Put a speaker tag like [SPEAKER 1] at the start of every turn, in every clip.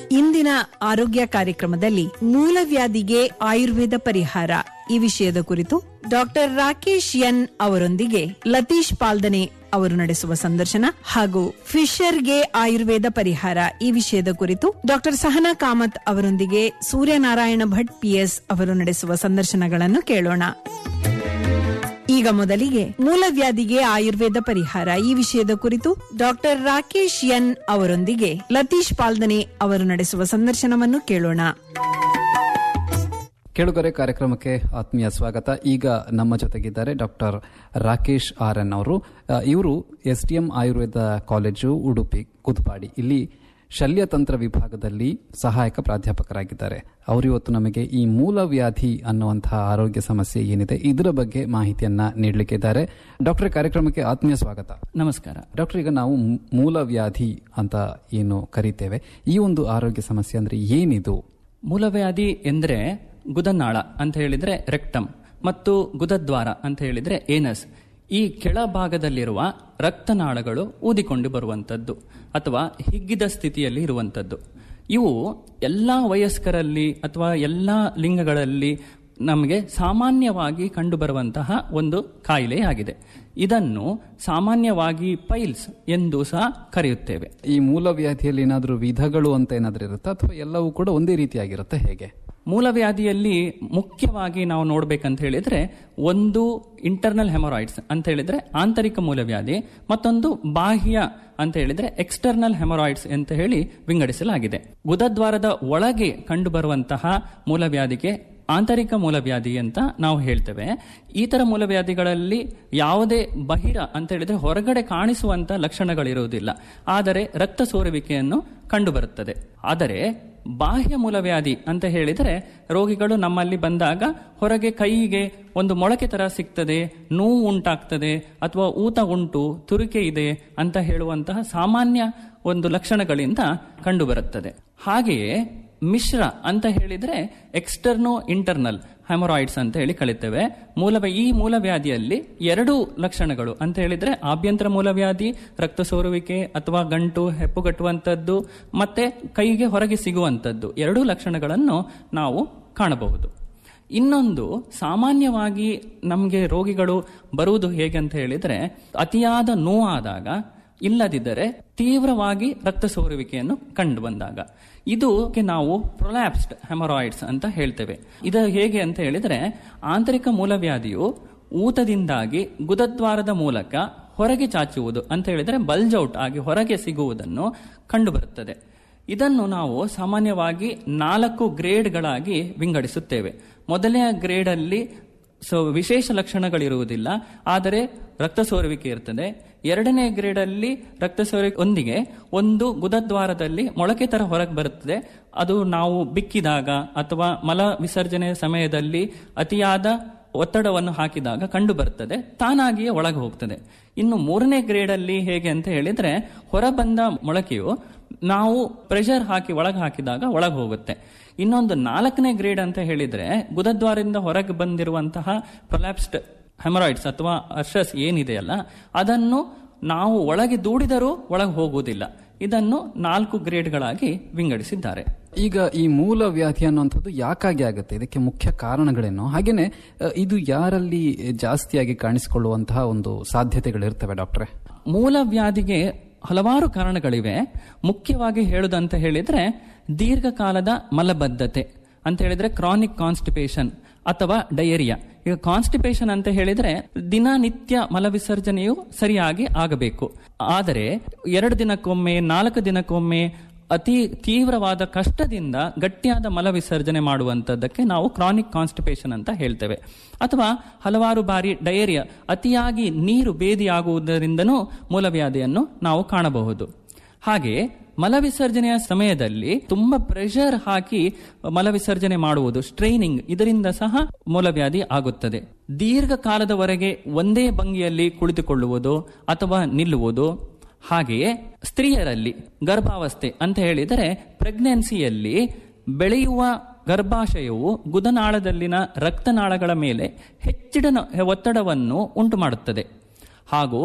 [SPEAKER 1] ಇಂದಿನ ಆರೋಗ್ಯ ಕಾರ್ಯಕ್ರಮದಲ್ಲಿ ಮೂಲವ್ಯಾಧಿಗೆ ಆಯುರ್ವೇದ ಪರಿಹಾರ ಈ ವಿಷಯದ ಕುರಿತು ಡಾಕ್ಟರ್ ರಾಕೇಶ್ ಎನ್ ಅವರೊಂದಿಗೆ ಲತೀಶ್ ಪಾಲ್ದನೆ ಅವರು ನಡೆಸುವ ಸಂದರ್ಶನ ಹಾಗೂ ಫಿಶರ್ಗೆ ಆಯುರ್ವೇದ ಪರಿಹಾರ ಈ ವಿಷಯದ ಕುರಿತು ಡಾಕ್ಟರ್ ಸಹನಾ ಕಾಮತ್ ಅವರೊಂದಿಗೆ ಸೂರ್ಯನಾರಾಯಣ ಭಟ್ ಪಿಎಸ್ ಅವರು ನಡೆಸುವ ಸಂದರ್ಶನಗಳನ್ನು ಕೇಳೋಣ ಈಗ ಮೊದಲಿಗೆ ಮೂಲವ್ಯಾಧಿಗೆ ಆಯುರ್ವೇದ ಪರಿಹಾರ ಈ ವಿಷಯದ ಕುರಿತು ಡಾಕ್ಟರ್ ರಾಕೇಶ್ ಎನ್ ಅವರೊಂದಿಗೆ ಲತೀಶ್ ಪಾಲ್ದನೆ ಅವರು ನಡೆಸುವ ಸಂದರ್ಶನವನ್ನು ಕೇಳೋಣ
[SPEAKER 2] ಕೇಳುಗರೆ ಕಾರ್ಯಕ್ರಮಕ್ಕೆ ಆತ್ಮೀಯ ಸ್ವಾಗತ ಈಗ ನಮ್ಮ ಜೊತೆಗಿದ್ದಾರೆ ಡಾಕ್ಟರ್ ರಾಕೇಶ್ ಆರ್ ಎನ್ ಅವರು ಇವರು S D M Ayurveda college Udupi Kuthpady ಇಲ್ಲಿ ಶಲ್ಯತಂತ್ರ ವಿಭಾಗದಲ್ಲಿ ಸಹಾಯಕ ಪ್ರಾಧ್ಯಾಪಕರಾಗಿದ್ದಾರೆ ಅವರು ಇವತ್ತು ನಮಗೆ ಈ ಮೂಲವ್ಯಾಧಿ ಅನ್ನುವಂತಹ ಆರೋಗ್ಯ ಸಮಸ್ಯೆ ಏನಿದೆ ಇದರ ಬಗ್ಗೆ ಮಾಹಿತಿಯನ್ನ ನೀಡಲಿಕ್ಕಿದ್ದಾರೆ ಡಾಕ್ಟರ್ ಕಾರ್ಯಕ್ರಮಕ್ಕೆ ಆತ್ಮೀಯ ಸ್ವಾಗತ
[SPEAKER 3] ನಮಸ್ಕಾರ
[SPEAKER 2] ಡಾಕ್ಟರ್ ಈಗ ನಾವು ಮೂ- ಮೂಲವ್ಯಾಧಿ ಅಂತ ಏನು ಕರಿತೇವೆ ಈ ಒಂದು ಆರೋಗ್ಯ ಸಮಸ್ಯೆ ಅಂದ್ರೆ ಏನಿದು
[SPEAKER 3] ಮೂಲವ್ಯಾಧಿ ಎಂದ್ರೆ ಗುದನಾಳ ಅಂತ ಹೇಳಿದ್ರೆ ರೆಕ್ಟಮ್ ಮತ್ತು ಗುದದ್ವಾರ ಅಂತ ಹೇಳಿದ್ರೆ ಏನಸ್ ಈ ಕೆಳಭಾಗದಲ್ಲಿರುವ ರಕ್ತನಾಳಗಳು ಊದಿಕೊಂಡು ಬರುವಂಥದ್ದು ಅಥವಾ ಹಿಗ್ಗಿದ ಸ್ಥಿತಿಯಲ್ಲಿ ಇರುವಂಥದ್ದು ಇವು ಎಲ್ಲ ವಯಸ್ಕರಲ್ಲಿ ಅಥವಾ ಎಲ್ಲ ಲಿಂಗಗಳಲ್ಲಿ ನಮಗೆ ಸಾಮಾನ್ಯವಾಗಿ ಕಂಡುಬರುವಂತಹ ಒಂದು ಕಾಯಿಲೆಯಾಗಿದೆ ಇದನ್ನು ಸಾಮಾನ್ಯವಾಗಿ ಪೈಲ್ಸ್ ಎಂದು ಸಹ ಕರೆಯುತ್ತೇವೆ
[SPEAKER 2] ಈ ಮೂಲವ್ಯಾಧಿಯಲ್ಲಿ ಏನಾದರೂ ವಿಧಗಳು ಅಂತ ಏನಾದರೂ ಇರುತ್ತಾ ಅಥವಾ ಎಲ್ಲವೂ ಕೂಡ ಒಂದೇ ರೀತಿಯಾಗಿರುತ್ತೆ ಹೇಗೆ
[SPEAKER 3] ಮೂಲವ್ಯಾಧಿಯಲ್ಲಿ ಮುಖ್ಯವಾಗಿ ನಾವು ನೋಡ್ಬೇಕಂತ ಹೇಳಿದ್ರೆ ಒಂದು ಇಂಟರ್ನಲ್ ಹೆಮರಾಯ್ಡ್ಸ್ ಅಂತ ಹೇಳಿದ್ರೆ ಆಂತರಿಕ ಮೂಲವ್ಯಾಧಿ ಮತ್ತೊಂದು ಬಾಹ್ಯ ಅಂತ ಹೇಳಿದ್ರೆ ಎಕ್ಸ್ಟರ್ನಲ್ ಹೆಮರಾಯ್ಡ್ಸ್ ಅಂತ ಹೇಳಿ ವಿಂಗಡಿಸಲಾಗಿದೆ ಗುದದ್ವಾರದ ಒಳಗೆ ಕಂಡುಬರುವಂತಹ ಮೂಲವ್ಯಾಧಿಗೆ ಆಂತರಿಕ ಮೂಲವ್ಯಾಧಿ ಅಂತ ನಾವು ಹೇಳ್ತೇವೆ ಈ ತರ ಮೂಲವ್ಯಾಧಿಗಳಲ್ಲಿ ಯಾವುದೇ ಬಹಿರ ಅಂತ ಹೇಳಿದ್ರೆ ಹೊರಗಡೆ ಕಾಣಿಸುವಂತ ಲಕ್ಷಣಗಳಿರುವುದಿಲ್ಲ ಆದರೆ ರಕ್ತ ಸೋರುವಿಕೆಯನ್ನು ಕಂಡುಬರುತ್ತದೆ ಆದರೆ ಬಾಹ್ಯ ಮೂಲವ್ಯಾಧಿ ಅಂತ ಹೇಳಿದರೆ ರೋಗಿಗಳು ನಮ್ಮಲ್ಲಿ ಬಂದಾಗ ಹೊರಗೆ ಕೈಗೆ ಒಂದು ಮೊಳಕೆ ತರ ಸಿಗ್ತದೆ ನೋವು ಉಂಟಾಗ್ತದೆ ಅಥವಾ ಊತ ಉಂಟು ತುರಿಕೆ ಇದೆ ಅಂತ ಹೇಳುವಂತಹ ಸಾಮಾನ್ಯ ಒಂದು ಲಕ್ಷಣಗಳಿಂದ ಕಂಡುಬರುತ್ತದೆ ಹಾಗೆಯೇ ಮಿಶ್ರ ಅಂತ ಹೇಳಿದ್ರೆ ಎಕ್ಸ್ಟರ್ನೋ ಇಂಟರ್ನಲ್ ಹೆಮರಾಯ್ಡ್ಸ್ ಅಂತ ಹೇಳಿ ಕಲಿತೇವೆ ಮೂಲ ಈ ಮೂಲವ್ಯಾಧಿಯಲ್ಲಿ ಎರಡು ಲಕ್ಷಣಗಳು ಅಂತ ಹೇಳಿದ್ರೆ ಆಭ್ಯಂತರ ಮೂಲವ್ಯಾಧಿ ರಕ್ತ ಸೋರುವಿಕೆ ಅಥವಾ ಗಂಟು ಹೆಪ್ಪುಗಟ್ಟುವಂಥದ್ದು ಮತ್ತೆ ಕೈಗೆ ಹೊರಗೆ ಸಿಗುವಂಥದ್ದು ಎರಡೂ ಲಕ್ಷಣಗಳನ್ನು ನಾವು ಕಾಣಬಹುದು ಇನ್ನೊಂದು ಸಾಮಾನ್ಯವಾಗಿ ನಮಗೆ ರೋಗಿಗಳು ಬರುವುದು ಹೇಗೆ ಅಂತ ಹೇಳಿದ್ರೆ ಅತಿಯಾದ ನೋವಾದಾಗ ಇಲ್ಲದಿದ್ದರೆ ತೀವ್ರವಾಗಿ ರಕ್ತ ಸೋರುವಿಕೆಯನ್ನು ಕಂಡು ಬಂದಾಗ ಇದಕ್ಕೆ ನಾವು ಪ್ರೊಲ್ಯಾಪ್ಸ್ಡ್ ಹೆಮರಾಯ್ಡ್ಸ್ ಅಂತ ಹೇಳ್ತೇವೆ ಇದು ಹೇಗೆ ಅಂತ ಹೇಳಿದ್ರೆ ಆಂತರಿಕ ಮೂಲವ್ಯಾಧಿಯು ಊತದಿಂದಾಗಿ ಗುದದ್ವಾರದ ಮೂಲಕ ಹೊರಗೆ ಚಾಚುವುದು ಅಂತ ಹೇಳಿದ್ರೆ ಬಲ್ಜೌಟ್ ಆಗಿ ಹೊರಗೆ ಸಿಗುವುದನ್ನು ಕಂಡುಬರುತ್ತದೆ ಇದನ್ನು ನಾವು ಸಾಮಾನ್ಯವಾಗಿ ನಾಲ್ಕು ಗ್ರೇಡ್ಗಳಾಗಿ ವಿಂಗಡಿಸುತ್ತೇವೆ ಮೊದಲನೆಯ ಗ್ರೇಡ್ ಅಲ್ಲಿ ಸೊ ವಿಶೇಷ ಲಕ್ಷಣಗಳಿರುವುದಿಲ್ಲ ಆದರೆ ರಕ್ತ ಸೋರುವಿಕೆ ಇರ್ತದೆ ಎರಡನೇ ಗ್ರೇಡ್ ಅಲ್ಲಿ ರಕ್ತ ಸೋರುವಿಕೆಯೊಂದಿಗೆ ಒಂದು ಗುದದ್ವಾರದಲ್ಲಿ ಮೊಳಕೆ ತರ ಹೊರಗೆ ಬರುತ್ತದೆ ಅದು ನಾವು ಬಿಕ್ಕಿದಾಗ ಅಥವಾ ಮಲ ವಿಸರ್ಜನೆ ಸಮಯದಲ್ಲಿ ಅತಿಯಾದ ಒತ್ತಡವನ್ನು ಹಾಕಿದಾಗ ಕಂಡು ಬರ್ತದೆ ತಾನಾಗಿಯೇ ಒಳಗೆ ಹೋಗ್ತದೆ ಇನ್ನು ಮೂರನೇ ಗ್ರೇಡ್ ಅಲ್ಲಿ ಹೇಗೆ ಅಂತ ಹೇಳಿದ್ರೆ ಹೊರಬಂದ ಮೊಳಕೆಯು ನಾವು ಪ್ರೆಷರ್ ಹಾಕಿ ಒಳಗೆ ಹಾಕಿದಾಗ ಒಳಗೆ ಹೋಗುತ್ತೆ ಇನ್ನೊಂದು ನಾಲ್ಕನೇ ಗ್ರೇಡ್ ಅಂತ ಹೇಳಿದ್ರೆ ಗುದದ್ವಾರದಿಂದ ಹೊರಗೆ ಬಂದಿರುವಂತಹ ಪ್ರೊಲ್ಯಾಪ್ಸ್ಡ್ ಹೆಮರಾಯ್ಡ್ಸ್ ಅಥವಾ ಅರ್ಷಸ್ ಏನಿದೆಯಲ್ಲ ಅದನ್ನು ನಾವು ಒಳಗೆ ದೂಡಿದರೂ ಒಳಗೆ ಹೋಗುವುದಿಲ್ಲ ಇದನ್ನು ನಾಲ್ಕು ಗ್ರೇಡ್ಗಳಾಗಿ ವಿಂಗಡಿಸಿದ್ದಾರೆ
[SPEAKER 2] ಈಗ ಈ ಮೂಲ ವ್ಯಾಧಿ ಅನ್ನುವಂಥದ್ದು ಯಾಕಾಗಿ ಆಗುತ್ತೆ ಇದಕ್ಕೆ ಮುಖ್ಯ ಕಾರಣಗಳೇನು ಹಾಗೇನೆ ಅ, ಇದು ಯಾರಲ್ಲಿ ಜಾಸ್ತಿಯಾಗಿ ಕಾಣಿಸಿಕೊಳ್ಳುವಂತಹ ಒಂದು ಸಾಧ್ಯತೆಗಳಿರ್ತವೆ ಡಾಕ್ಟ್ರೆ
[SPEAKER 3] ಮೂಲ ವ್ಯಾಧಿಗೆ ಹಲವಾರು ಕಾರಣಗಳಿವೆ ಮುಖ್ಯವಾಗಿ ಹೇಳುದಂತ ಹೇಳಿದ್ರೆ ದೀರ್ಘಕಾಲದ ಮಲಬದ್ಧತೆ ಅಂತ ಹೇಳಿದ್ರೆ ಕ್ರಾನಿಕ್ ಕಾನ್ಸ್ಟಿಪೇಷನ್ ಅಥವಾ ಡಯೇರಿಯಾ ಈಗ ಕಾನ್ಸ್ಟಿಪೇಷನ್ ಅಂತ ಹೇಳಿದ್ರೆ ದಿನನಿತ್ಯ ಮಲವಿಸರ್ಜನೆಯು ಸರಿಯಾಗಿ ಆಗಬೇಕು ಆದರೆ ಎರಡು ದಿನಕ್ಕೊಮ್ಮೆ ನಾಲ್ಕು ದಿನಕ್ಕೊಮ್ಮೆ ಅತಿ ತೀವ್ರವಾದ ಕಷ್ಟದಿಂದ ಗಟ್ಟಿಯಾದ ಮಲ ವಿಸರ್ಜನೆ ಮಾಡುವಂತದ್ದಕ್ಕೆ ನಾವು ಕ್ರಾನಿಕ್ ಕಾನ್ಸ್ಟಿಪೇಷನ್ ಅಂತ ಹೇಳ್ತೇವೆ ಅಥವಾ ಹಲವಾರು ಬಾರಿ ಡಯೇರಿಯಾ ಅತಿಯಾಗಿ ನೀರು ಬೇದಿಯಾಗುವುದರಿಂದನೂ ಮೂಲವ್ಯಾಧಿಯನ್ನು ನಾವು ಕಾಣಬಹುದು ಹಾಗೆ ಮಲವಿಸರ್ಜನೆಯ ಸಮಯದಲ್ಲಿ ತುಂಬಾ ಪ್ರೆಷರ್ ಹಾಕಿ ಮಲವಿಸರ್ಜನೆ ಮಾಡುವುದು ಸ್ಟ್ರೈನಿಂಗ್ ಇದರಿಂದ ಸಹ ಮೂಲವ್ಯಾಧಿ ಆಗುತ್ತದೆ ದೀರ್ಘಕಾಲದವರೆಗೆ ಒಂದೇ ಭಂಗಿಯಲ್ಲಿ ಕುಳಿತುಕೊಳ್ಳುವುದು ಅಥವಾ ನಿಲ್ಲುವುದು ಹಾಗೆಯೇ ಸ್ತ್ರೀಯರಲ್ಲಿ ಗರ್ಭಾವಸ್ಥೆ ಅಂತ ಹೇಳಿದರೆ ಪ್ರೆಗ್ನೆನ್ಸಿಯಲ್ಲಿ ಬೆಳೆಯುವ ಗರ್ಭಾಶಯವು ಗುದನಾಳದಲ್ಲಿನ ರಕ್ತನಾಳಗಳ ಮೇಲೆ ಹೆಚ್ಚಿನ ಒತ್ತಡವನ್ನು ಉಂಟು ಮಾಡುತ್ತದೆ ಹಾಗೂ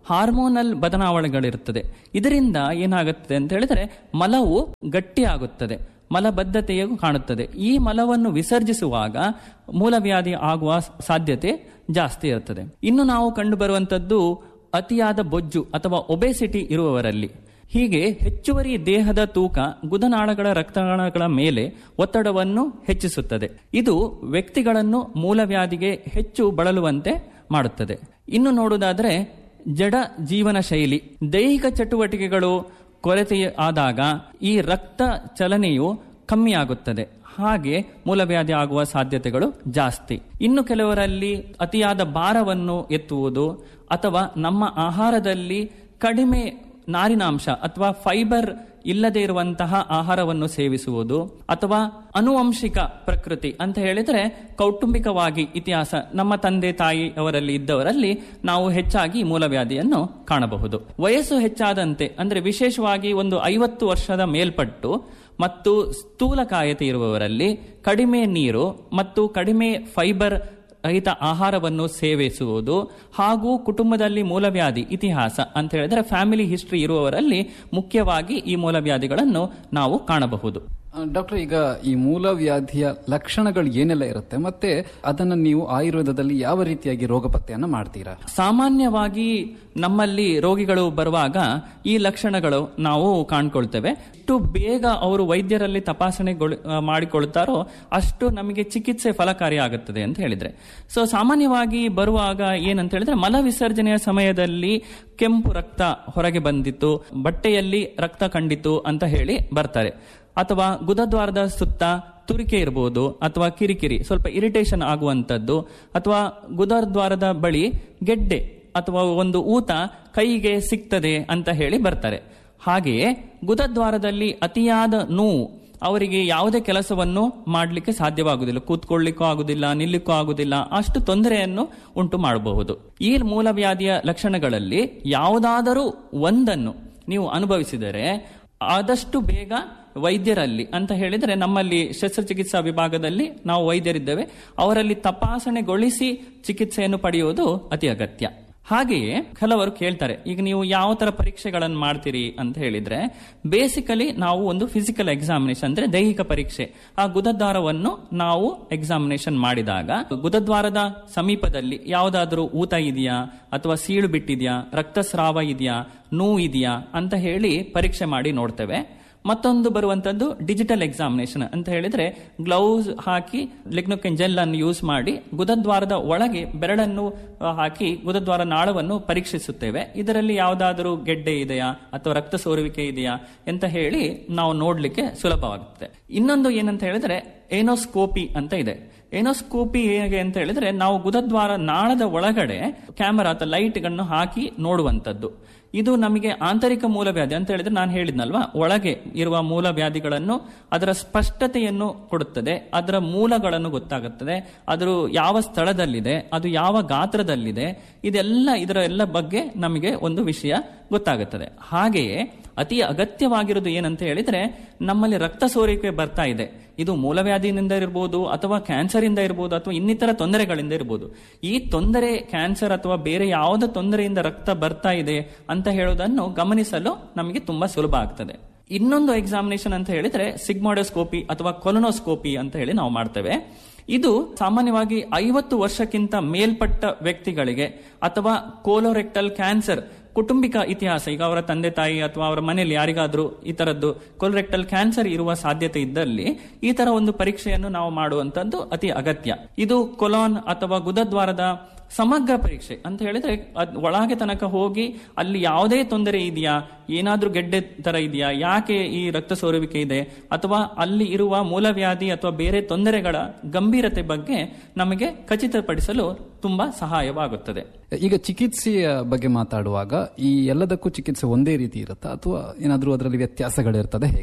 [SPEAKER 3] ಹಾರ್ಮೋನಲ್ ಬದಲಾವಣೆಗಳಿರುತ್ತದೆ ಇದರಿಂದ ಏನಾಗುತ್ತದೆ ಅಂತ ಹೇಳಿದ್ರೆ ಮಲವು ಗಟ್ಟಿಯಾಗುತ್ತದೆ ಮಲಬದ್ಧತೆಯು ಕಾಣುತ್ತದೆ ಈ ಮಲವನ್ನು ವಿಸರ್ಜಿಸುವಾಗ ಮೂಲವ್ಯಾಧಿ ಆಗುವ ಸಾಧ್ಯತೆ ಜಾಸ್ತಿ ಇರುತ್ತದೆ ಇನ್ನು ನಾವು ಕಂಡು ಬರುವಂತದ್ದು ಅತಿಯಾದ ಬೊಜ್ಜು ಅಥವಾ ಒಬೆಸಿಟಿ ಇರುವವರಲ್ಲಿ ಹೀಗೆ ಹೆಚ್ಚುವರಿ ದೇಹದ ತೂಕ ಗುದನಾಳಗಳ ರಕ್ತನಾಳಗಳ ಮೇಲೆ ಒತ್ತಡವನ್ನು ಹೆಚ್ಚಿಸುತ್ತದೆ ಇದು ವ್ಯಕ್ತಿಗಳನ್ನು ಮೂಲವ್ಯಾಧಿಗೆ ಹೆಚ್ಚು ಬಳಲುವಂತೆ ಮಾಡುತ್ತದೆ ಇನ್ನು ನೋಡುವುದಾದರೆ ಜಡ ಜೀವನ ಶೈಲಿ ದೈಹಿಕ ಚಟುವಟಿಕೆಗಳು ಕೊರತೆ ಆದಾಗ ಈ ರಕ್ತ ಚಲನೆಯು ಕಮ್ಮಿಯಾಗುತ್ತದೆ ಹಾಗೆ ಮೂಲವ್ಯಾಧಿ ಆಗುವ ಸಾಧ್ಯತೆಗಳು ಜಾಸ್ತಿ ಇನ್ನು ಕೆಲವರಲ್ಲಿ ಅತಿಯಾದ ಭಾರವನ್ನು ಎತ್ತುವುದು ಅಥವಾ ನಮ್ಮ ಆಹಾರದಲ್ಲಿ ಕಡಿಮೆ ನಾರಿನಾಂಶ ಅಥವಾ ಫೈಬರ್ ಇಲ್ಲದೆ ಇರುವಂತಹ ಆಹಾರವನ್ನು ಸೇವಿಸುವುದು ಅಥವಾ ಅನುವಂಶಿಕ ಪ್ರಕೃತಿ ಅಂತ ಹೇಳಿದ್ರೆ ಕೌಟುಂಬಿಕವಾಗಿ ಇತಿಹಾಸ ನಮ್ಮ ತಂದೆ ತಾಯಿ ಅವರಲ್ಲಿ ಇದ್ದವರಲ್ಲಿ ನಾವು ಹೆಚ್ಚಾಗಿ ಮೂಲವ್ಯಾಧಿಯನ್ನು ಕಾಣಬಹುದು ವಯಸ್ಸು ಹೆಚ್ಚಾದಂತೆ ಅಂದ್ರೆ ವಿಶೇಷವಾಗಿ ಒಂದು ಐವತ್ತು ವರ್ಷದ ಮೇಲ್ಪಟ್ಟು ಮತ್ತು ಸ್ಥೂಲಕಾಯತೆ ಇರುವವರಲ್ಲಿ ಕಡಿಮೆ ನೀರು ಮತ್ತು ಕಡಿಮೆ ಫೈಬರ್ ರಹಿತ ಆಹಾರವನ್ನು ಸೇವಿಸುವುದು ಹಾಗೂ ಕುಟುಂಬದಲ್ಲಿ ಮೂಲವ್ಯಾಧಿ ಇತಿಹಾಸ ಅಂತ ಹೇಳಿದ್ರೆ ಫ್ಯಾಮಿಲಿ ಹಿಸ್ಟ್ರಿ ಇರುವವರಲ್ಲಿ ಮುಖ್ಯವಾಗಿ ಈ ಮೂಲವ್ಯಾಧಿಗಳನ್ನು ನಾವು ಕಾಣಬಹುದು
[SPEAKER 2] ಡಾಕ್ಟರ್ ಈಗ ಈ ಮೂಲವ್ಯಾಧಿಯ ಲಕ್ಷಣಗಳು ಏನೆಲ್ಲ ಇರುತ್ತೆ ಮತ್ತೆ ಅದನ್ನ ನೀವು ಆಯುರ್ವೇದದಲ್ಲಿ ಯಾವ ರೀತಿಯಾಗಿ ರೋಗ ಪತ್ತೆಯನ್ನ ಮಾಡ್ತೀರಾ
[SPEAKER 3] ಸಾಮಾನ್ಯವಾಗಿ ನಮ್ಮಲ್ಲಿ ರೋಗಿಗಳು ಬರುವಾಗ ಈ ಲಕ್ಷಣಗಳು ನಾವು ಕಾಣ್ಕೊಳ್ತೇವೆ ಎಷ್ಟು ಬೇಗ ಅವರು ವೈದ್ಯರಲ್ಲಿ ತಪಾಸಣೆ ಮಾಡಿಕೊಳ್ತಾರೋ ಅಷ್ಟು ನಮಗೆ ಚಿಕಿತ್ಸೆ ಫಲಕಾರಿ ಆಗುತ್ತದೆ ಅಂತ ಹೇಳಿದ್ರೆ ಸೊ ಸಾಮಾನ್ಯವಾಗಿ ಬರುವಾಗ ಏನಂತ ಹೇಳಿದ್ರೆ ಮಲ ವಿಸರ್ಜನೆಯ ಸಮಯದಲ್ಲಿ ಕೆಂಪು ರಕ್ತ ಹೊರಗೆ ಬಂದಿತ್ತು ಬಟ್ಟೆಯಲ್ಲಿ ರಕ್ತ ಕಂಡಿತು ಅಂತ ಹೇಳಿ ಬರ್ತಾರೆ ಅಥವಾ ಗುದದ್ವಾರದ ಸುತ್ತ ತುರಿಕೆ ಇರಬಹುದು ಅಥವಾ ಕಿರಿಕಿರಿ ಸ್ವಲ್ಪ ಇರಿಟೇಷನ್ ಆಗುವಂಥದ್ದು ಅಥವಾ ಗುದದ್ವಾರದ ಬಳಿ ಗೆಡ್ಡೆ ಅಥವಾ ಒಂದು ಊತ ಕೈಗೆ ಸಿಗ್ತದೆ ಅಂತ ಹೇಳಿ ಬರ್ತಾರೆ ಹಾಗೆಯೇ ಗುದದ್ವಾರದಲ್ಲಿ ಅತಿಯಾದ ನೋವು ಅವರಿಗೆ ಯಾವುದೇ ಕೆಲಸವನ್ನು ಮಾಡಲಿಕ್ಕೆ ಸಾಧ್ಯವಾಗುವುದಿಲ್ಲ ಕೂತ್ಕೊಳ್ಳಿಕ್ಕೂ ಆಗುದಿಲ್ಲ ನಿಲ್ಲಿಕ್ಕೂ ಆಗುದಿಲ್ಲ ಅಷ್ಟು ತೊಂದರೆಯನ್ನು ಉಂಟು ಮಾಡಬಹುದು ಈ ಮೂಲವ್ಯಾಧಿಯ ಲಕ್ಷಣಗಳಲ್ಲಿ ಯಾವುದಾದರೂ ಒಂದನ್ನು ನೀವು ಅನುಭವಿಸಿದರೆ ಆದಷ್ಟು ಬೇಗ ವೈದ್ಯರಲ್ಲಿ ಅಂತ ಹೇಳಿದರೆ ನಮ್ಮಲ್ಲಿ ಶಸ್ತ್ರಚಿಕಿತ್ಸಾ ವಿಭಾಗದಲ್ಲಿ ನಾವು ವೈದ್ಯರಿದ್ದೇವೆ ಅವರಲ್ಲಿ ತಪಾಸಣೆಗೊಳಿಸಿ ಚಿಕಿತ್ಸೆಯನ್ನು ಪಡೆಯುವುದು ಅತಿ ಅಗತ್ಯ ಹಾಗೆಯೇ ಕೆಲವರು ಕೇಳ್ತಾರೆ ಈಗ ನೀವು ಯಾವ ತರ ಪರೀಕ್ಷೆಗಳನ್ನು ಮಾಡ್ತೀರಿ ಅಂತ ಹೇಳಿದ್ರೆ ಬೇಸಿಕಲಿ ನಾವು ಒಂದು ಫಿಸಿಕಲ್ ಎಕ್ಸಾಮಿನೇಷನ್ ಅಂದ್ರೆ ದೈಹಿಕ ಪರೀಕ್ಷೆ ಆ ಗುದದ್ವಾರವನ್ನು ನಾವು ಎಕ್ಸಾಮಿನೇಷನ್ ಮಾಡಿದಾಗ ಗುದದ್ವಾರದ ಸಮೀಪದಲ್ಲಿ ಯಾವುದಾದ್ರೂ ಊತ ಇದೆಯಾ ಅಥವಾ ಸೀಳು ಬಿಟ್ಟಿದೆಯಾ ರಕ್ತಸ್ರಾವ ಇದೆಯಾ ನೋವು ಇದೆಯಾ ಅಂತ ಹೇಳಿ ಪರೀಕ್ಷೆ ಮಾಡಿ ನೋಡ್ತೇವೆ ಮತ್ತೊಂದು ಬರುವಂತದ್ದು ಡಿಜಿಟಲ್ ಎಕ್ಸಾಮಿನೇಷನ್ ಅಂತ ಹೇಳಿದ್ರೆ ಗ್ಲೌಸ್ ಹಾಕಿ ಲಿಗ್ನೋಕೆನ್ ಜೆಲ್ ಅನ್ನು ಯೂಸ್ ಮಾಡಿ ಗುದದ್ವಾರದ ಒಳಗೆ ಬೆರಳನ್ನು ಹಾಕಿ ಗುದದ್ವಾರ ನಾಳವನ್ನು ಪರೀಕ್ಷಿಸುತ್ತೇವೆ ಇದರಲ್ಲಿ ಯಾವುದಾದರೂ ಗೆಡ್ಡೆ ಇದೆಯಾ ಅಥವಾ ರಕ್ತ ಸೋರುವಿಕೆ ಇದೆಯಾ ಅಂತ ಹೇಳಿ ನಾವು ನೋಡ್ಲಿಕ್ಕೆ ಸುಲಭವಾಗುತ್ತೆ ಇನ್ನೊಂದು ಏನಂತ ಹೇಳಿದ್ರೆ ಏನೋಸ್ಕೋಪಿ ಅಂತ ಇದೆ ಏನೋಸ್ಕೋಪಿ ಹೇಗೆ ಅಂತ ಹೇಳಿದ್ರೆ ನಾವು ಗುದದ್ವಾರ ನಾಳದ ಒಳಗಡೆ ಕ್ಯಾಮರಾ ಅಥವಾ ಲೈಟ್ಗಳನ್ನು ಹಾಕಿ ನೋಡುವಂತದ್ದು ಇದು ನಮಗೆ ಆಂತರಿಕ ಮೂಲವ್ಯಾಧಿ ಅಂತ ಹೇಳಿದ್ರೆ ನಾನು ಹೇಳಿದ್ನಲ್ವಾ ಒಳಗೆ ಇರುವ ಮೂಲವ್ಯಾಧಿಗಳನ್ನು ಅದರ ಸ್ಪಷ್ಟತೆಯನ್ನು ಕೊಡುತ್ತದೆ ಅದರ ಮೂಲಗಳನ್ನು ಗೊತ್ತಾಗುತ್ತದೆ ಅದರ ಯಾವ ಸ್ಥಳದಲ್ಲಿದೆ ಅದು ಯಾವ ಗಾತ್ರದಲ್ಲಿದೆ ಇದೆಲ್ಲ ಇದರ ಎಲ್ಲ ಬಗ್ಗೆ ನಮಗೆ ಒಂದು ವಿಷಯ ಗೊತ್ತಾಗುತ್ತದೆ ಹಾಗೆಯೇ ಅತಿ ಅಗತ್ಯವಾಗಿರೋದು ಏನಂತ ಹೇಳಿದ್ರೆ ನಮ್ಮಲ್ಲಿ ರಕ್ತ ಸೋರಿಕೆ ಬರ್ತಾ ಇದೆ ಇದು ಮೂಲವ್ಯಾಧಿಯಿಂದ ಇರಬಹುದು ಅಥವಾ ಕ್ಯಾನ್ಸರ್ ಇಂದ ಇರಬಹುದು ಅಥವಾ ಇನ್ನಿತರ ತೊಂದರೆಗಳಿಂದ ಇರಬಹುದು ಈ ತೊಂದರೆ ಕ್ಯಾನ್ಸರ್ ಅಥವಾ ಬೇರೆ ಯಾವುದೇ ತೊಂದರೆಯಿಂದ ರಕ್ತ ಬರ್ತಾ ಇದೆ ಅಂತ ಹೇಳೋದನ್ನು ಗಮನಿಸಲು ನಮಗೆ ತುಂಬಾ ಸುಲಭ ಆಗ್ತದೆ ಇನ್ನೊಂದು ಎಕ್ಸಾಮಿನೇಷನ್ ಅಂತ ಹೇಳಿದ್ರೆ ಸಿಗ್ಮಾಡೋಸ್ಕೋಪಿ ಅಥವಾ ಕೊಲೊನೋಸ್ಕೋಪಿ ಅಂತ ಹೇಳಿ ನಾವು ಮಾಡ್ತೇವೆ ಇದು ಸಾಮಾನ್ಯವಾಗಿ ಐವತ್ತು ವರ್ಷಕ್ಕಿಂತ ಮೇಲ್ಪಟ್ಟ ವ್ಯಕ್ತಿಗಳಿಗೆ ಅಥವಾ ಕೋಲೋರೆಕ್ಟಲ್ ಕ್ಯಾನ್ಸರ್ ಕುಟುಂಬಿಕ ಇತಿಹಾಸ ಈಗ ಅವರ ತಂದೆ ತಾಯಿ ಅಥವಾ ಅವರ ಮನೆಯಲ್ಲಿ ಯಾರಿಗಾದ್ರೂ ಈ ತರದ್ದು ಕೊಲರೆಕ್ಟಲ್ ಕ್ಯಾನ್ಸರ್ ಇರುವ ಸಾಧ್ಯತೆ ಇದ್ದಲ್ಲಿ ಈ ತರ ಒಂದು ಪರೀಕ್ಷೆಯನ್ನು ನಾವು ಮಾಡುವಂತದ್ದು ಅತಿ ಅಗತ್ಯ ಇದು ಕೊಲಾನ್ ಅಥವಾ ಗುದದ್ವಾರದ ಸಮಗ್ರ ಪರೀಕ್ಷೆ ಅಂತ ಹೇಳಿದ್ರೆ ಅದ್ ಒಳಗೆ ತನಕ ಹೋಗಿ ಅಲ್ಲಿ ಯಾವುದೇ ತೊಂದರೆ ಇದೆಯಾ ಏನಾದ್ರೂ ಗೆಡ್ಡೆ ತರ ಇದೆಯಾ ಯಾಕೆ ಈ ರಕ್ತ ಸೋರುವಿಕೆ ಇದೆ ಅಥವಾ ಅಲ್ಲಿ ಇರುವ ಮೂಲವ್ಯಾಧಿ ಅಥವಾ ಬೇರೆ ತೊಂದರೆಗಳ ಗಂಭೀರತೆ ಬಗ್ಗೆ ನಮಗೆ ಖಚಿತಪಡಿಸಲು ತುಂಬಾ ಸಹಾಯವಾಗುತ್ತದೆ
[SPEAKER 2] ಈಗ ಚಿಕಿತ್ಸೆಯ ಬಗ್ಗೆ ಮಾತಾಡುವಾಗ ಈ ಎಲ್ಲದಕ್ಕೂ ಚಿಕಿತ್ಸೆ ಒಂದೇ ರೀತಿ ಇರುತ್ತಾ ಅಥವಾ ಏನಾದರೂ ಅದರಲ್ಲಿ ವ್ಯತ್ಯಾಸಗಳಿರ್ತದೆ ಹೇಗೆ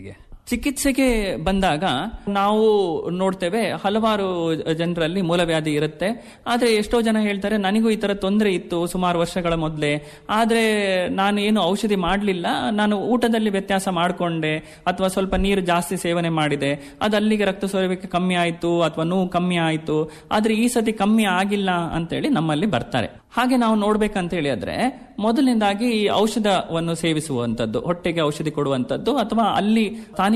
[SPEAKER 3] ಚಿಕಿತ್ಸೆಗೆ ಬಂದಾಗ ನಾವು ನೋಡ್ತೇವೆ ಹಲವಾರು ಜನರಲ್ಲಿ ಮೂಲವ್ಯಾಧಿ ಇರುತ್ತೆ ಆದ್ರೆ ಎಷ್ಟೋ ಜನ ಹೇಳ್ತಾರೆ ನನಗೂ ಈ ತರ ತೊಂದರೆ ಇತ್ತು ಸುಮಾರು ವರ್ಷಗಳ ಮೊದಲೇ ಆದ್ರೆ ನಾನು ಏನು ಔಷಧಿ ಮಾಡಲಿಲ್ಲ ನಾನು ಊಟದಲ್ಲಿ ವ್ಯತ್ಯಾಸ ಮಾಡಿಕೊಂಡೆ ಅಥವಾ ಸ್ವಲ್ಪ ನೀರು ಜಾಸ್ತಿ ಸೇವನೆ ಮಾಡಿದೆ ಅದು ಅಲ್ಲಿಗೆ ರಕ್ತ ಸೋರುವಿಕೆ ಕಮ್ಮಿ ಆಯ್ತು ಅಥವಾ ನೋವು ಕಮ್ಮಿ ಆಯ್ತು ಆದ್ರೆ ಈ ಸತಿ ಕಮ್ಮಿ ಆಗಿಲ್ಲ ಅಂತೇಳಿ ನಮ್ಮಲ್ಲಿ ಬರ್ತಾರೆ ಹಾಗೆ ನಾವು ನೋಡ್ಬೇಕಂತ ಹೇಳಿ ಆದ್ರೆ ಮೊದಲನೇದಾಗಿ ಈ ಔಷಧವನ್ನು ಸೇವಿಸುವಂತದ್ದು ಹೊಟ್ಟೆಗೆ ಔಷಧಿ ಕೊಡುವಂತದ್ದು ಅಥವಾ ಅಲ್ಲಿ ಸ್ಥಾನಿಕ